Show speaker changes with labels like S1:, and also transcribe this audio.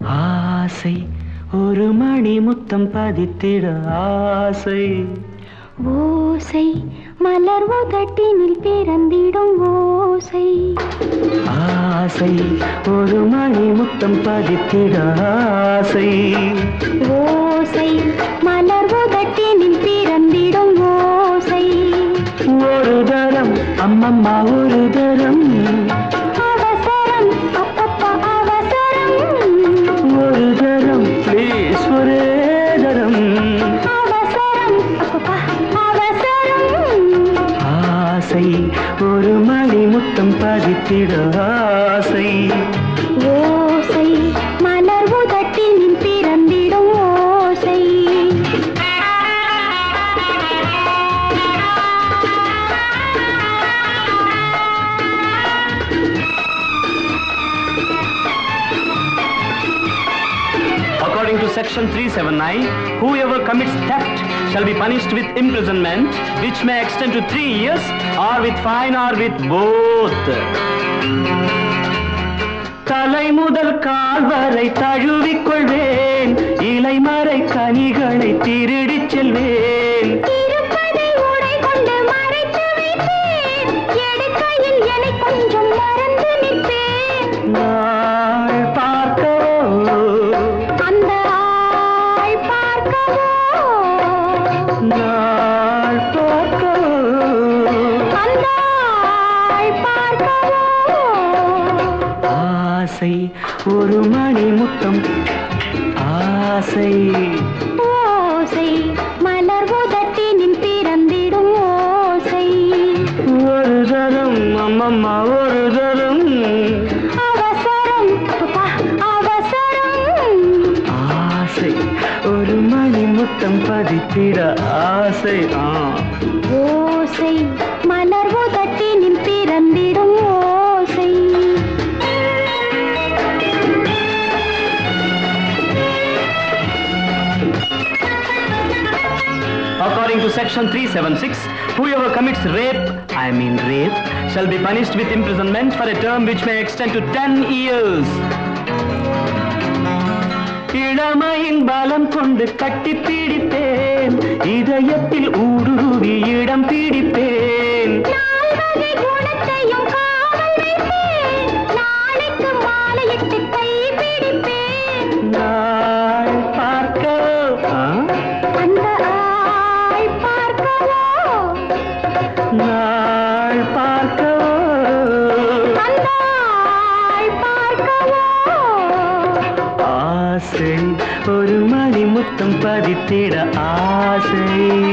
S1: ஆசை ஒரு மணி முத்தம் பதித்திட ஆசை
S2: ஓசை மலர் உதட்டினில் பிறந்திடும் ஓசை
S1: ஆசை ஒரு மணி முத்தம் பதித்திட ஆசை
S2: ஓசை மலர் உதட்டினில் பிறந்திடும் ஓசை
S1: ஒரு தரம் அம்மம்மா ஒரு தரம்
S2: அவசரம் அப்பப்பா அவசரம்
S1: ஒரு தரம் ப்ளீஸ் ஒரே தரம்
S2: அவசரம் அப்பப்பா அவசரம்
S1: ஆசை ஒரு மணி முத்தம் பதித்திட ஆசை
S2: ஓசை மலர் உதட்டினில் பிறந்திடும் ஓசை
S1: According to section 379, whoever commits theft shall be punished with imprisonment, which may extend to three years, or with fine, or with both. தலை முதல் கால் வரை தழுவிக் கொள்வேன் இலைமறை கனிகளை திருடிச் செல்வேன்
S2: இருப்பதை உடை கொண்டு மறைத்து வைப்பேன் எடுக்கையில் என்னை கொஞ்சம் மறந்து நிற்பேன்
S1: நாள் பார்க்கவோ
S2: அந்த ஆள் பார்க்கவோ
S1: நாள் பார்க்கவோ
S2: அந்த ஆள் பார்க்கவோ
S1: ஆசை ஒரு மணி முத்தம் ஆசை
S2: ஓசை மலர் உதட்டினில் பிறந்திடும் ஓசை
S1: ஒரு தரம் அம்மம்மா ஒரு தரம்
S2: அவசரம் அப்பப்பா, அவசரம்
S1: ஆசை ஒரு மணி முத்தம் பதித்திட ஆசை ஆ
S2: ஓசை மலர் உதட்டினில் பிறந்திடும் ஓசை
S1: According to section 376, whoever commits rape, I mean rape, shall be punished with imprisonment for a term which may extend to 10 years. இளமையின் பலம் கொண்டு கட்டி பிடிப்பேன் இதயத்தில் ஊடுருவி இடம் பிடிப்பேன்
S2: நால்வகை குணத்தையும் காவல் வைப்பேன் நாளைக்கு மாலையிட்டு கை பிடிப்பேன்
S1: நாள் பார்க்கவோ ஆ?
S2: அந்த ஆள் பார்க்கவோ
S1: நாள் பார்க்கவோ
S2: அந்த ஆள் பார்க்கவோ
S1: ஆசை ஒரு மணி முத்தம் பதித்திட ஆசை